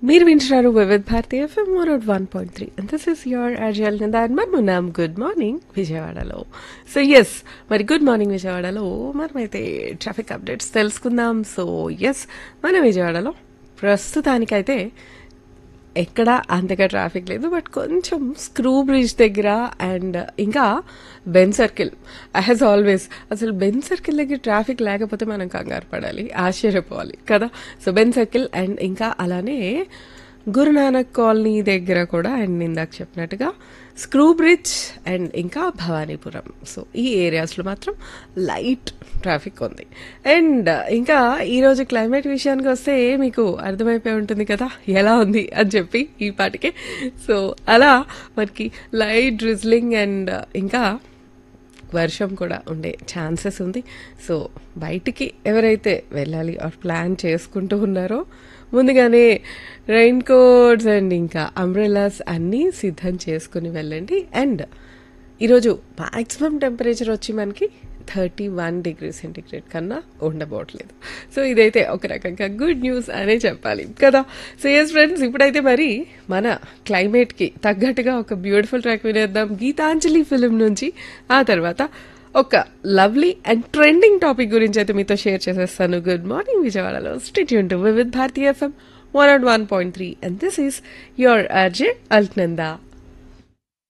మీరు వింటున్నారు Vividh Bharati FM one out one point three and this is your అర్జల్ కింద అండ్ మనమున్నాం గుడ్ మార్నింగ్ విజయవాడలో సో ఎస్ మరి గుడ్ మార్నింగ్ విజయవాడలో మనమైతే ట్రాఫిక్ అప్డేట్స్ తెలుసుకుందాం సో ఎస్ మన విజయవాడలో ప్రస్తుతానికైతే ఎక్కడ అంతగా ట్రాఫిక్ లేదు బట్ కొంచెం స్క్రూ బ్రిడ్జ్ దగ్గర అండ్ ఇంకా బెన్ సర్కిల్ యాజ్ ఆల్వేస్ అసలు బెన్ సర్కిల్ దగ్గర ట్రాఫిక్ లేకపోతే మనం కంగారు పడాలి ఆశ్చర్యపోవాలి కదా సో బెన్ సర్కిల్ అండ్ ఇంకా అలానే గురునానక్ కాలనీ దగ్గర కూడా అండ్ ఇందాక చెప్పినట్టుగా స్క్రూ బ్రిడ్జ్ అండ్ ఇంకా భవానీపురం సో ఈ ఏరియాస్లో మాత్రం లైట్ ట్రాఫిక్ ఉంది అండ్ ఇంకా ఈరోజు క్లైమేట్ విషయానికి వస్తే మీకు అర్థమైపోయి ఉంటుంది కదా ఎలా ఉంది అని చెప్పి ఈ పాటికే సో అలా మనకి లైట్ డ్రిజ్లింగ్ అండ్ ఇంకా వర్షం కూడా ఉండే ఛాన్సెస్ ఉంది సో బయటికి ఎవరైతే వెళ్ళాలి ఆర్ ప్లాన్ చేసుకుంటూ ఉన్నారో ముందుగానే రెయిన్ కోట్స్ అండ్ ఇంకా అంబ్రెలాస్ అన్నీ సిద్ధం చేసుకుని వెళ్ళండి అండ్ ఈరోజు మ్యాక్సిమం టెంపరేచర్ వచ్చి మనకి థర్టీ వన్ డిగ్రీ సెంటిగ్రేడ్ కన్నా ఉండబోట్లేదు సో ఇదైతే ఒక రకంగా గుడ్ న్యూస్ అనే చెప్పాలి కదా సో ఎస్ ఫ్రెండ్స్ ఇప్పుడైతే మరి మన క్లైమేట్కి తగ్గట్టుగా ఒక బ్యూటిఫుల్ ట్రాక్ వినేద్దాం గీతాంజలి ఫిలిం నుంచి ఆ తర్వాత ఒక లవ్లీ అండ్ ట్రెండింగ్ టాపిక్ గురించి అయితే మీతో షేర్ చేసేస్తాను గుడ్ మార్నింగ్ విజయవాడలో stay tuned to with Bharati FM one and one point three and this is your RJ అల్ట్నందా